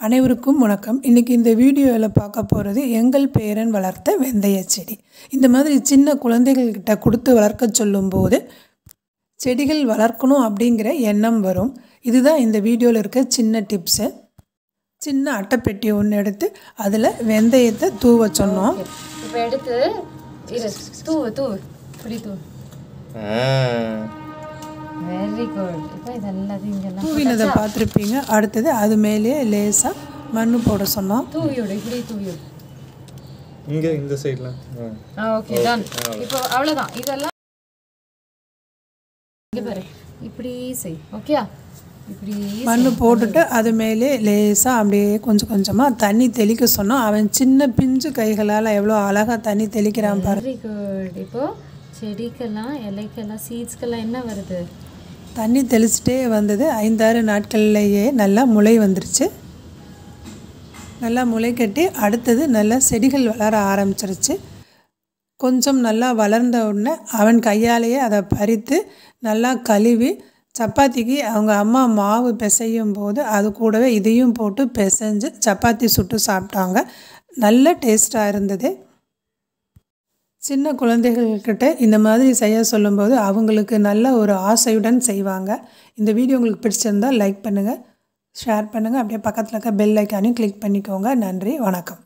அனைவருக்கும் வணக்கம் இன்றைக்கி இந்த வீடியோவில் பார்க்க போகிறது எங்கள் பேரன் வளர்த்த வெந்தய செடி இந்த மாதிரி சின்ன குழந்தைகள்கிட்ட கொடுத்து வளர்க்க சொல்லும்போது செடிகள் வளர்க்கணும் அப்படிங்கிற எண்ணம் வரும் இதுதான் இந்த வீடியோவில் இருக்க சின்ன டிப்ஸு சின்ன அட்டைப்பெட்டி ஒன்று எடுத்து அதில் வெந்தயத்தை தூவ சொன்னோம் இப்போ எடுத்து இரு தூவு தூவு இப்படி தூவு வெரி குட் இப்போ இது எல்லாத்தையும் இங்கெல்லாம் தூவினதை பார்த்துருப்பீங்க அடுத்தது அது மேலேயே லேசாக மண் போட சொன்னோம் தூவி விடு இப்படி தூவி விடு இங்க இந்த சைடுல ஆ ஓகே டன் இப்போ அவ்வளோதான் இதெல்லாம் இங்கே பாரு இப்படி செய் ஓகேயா இப்படி மண் போட்டுட்டு அது மேலே லேசாக அப்படியே கொஞ்சம் கொஞ்சமாக தண்ணி தெளிக்க சொன்னோம் அவன் சின்ன பிஞ்சு கைகளால் எவ்வளோ அழகாக தண்ணி தெளிக்கிறான் பாரு வெரி குட் இப்போ செடிக்கெல்லாம் இலைக்கெல்லாம் சீட்ஸ்க்கெல்லாம் என்ன வருது தண்ணி தெளிச்சிட்டே வந்தது ஐந்தாறு நாட்கள்லேயே நல்லா முளை வந்துருச்சு நல்லா முளை கட்டி அடுத்தது நல்லா செடிகள் வளர ஆரம்பிச்சிருச்சு கொஞ்சம் நல்லா வளர்ந்த உடனே அவன் கையாலேயே அதை பறித்து நல்லா கழுவி சப்பாத்திக்கு அவங்க அம்மா மாவு பிசையும் போது அது கூடவே இதையும் போட்டு பிசைஞ்சு சப்பாத்தி சுட்டு சாப்பிட்டாங்க நல்ல டேஸ்ட்டாக இருந்தது சின்ன குழந்தைகள்கிட்ட இந்த மாதிரி செய்ய சொல்லும்போது அவங்களுக்கு நல்ல ஒரு ஆசையுடன் செய்வாங்க இந்த வீடியோ உங்களுக்கு பிடிச்சிருந்தால் லைக் பண்ணுங்கள் ஷேர் பண்ணுங்கள் அப்படியே பக்கத்தில் இருக்க பெல் ஐக்கானையும் கிளிக் பண்ணிக்கோங்க நன்றி வணக்கம்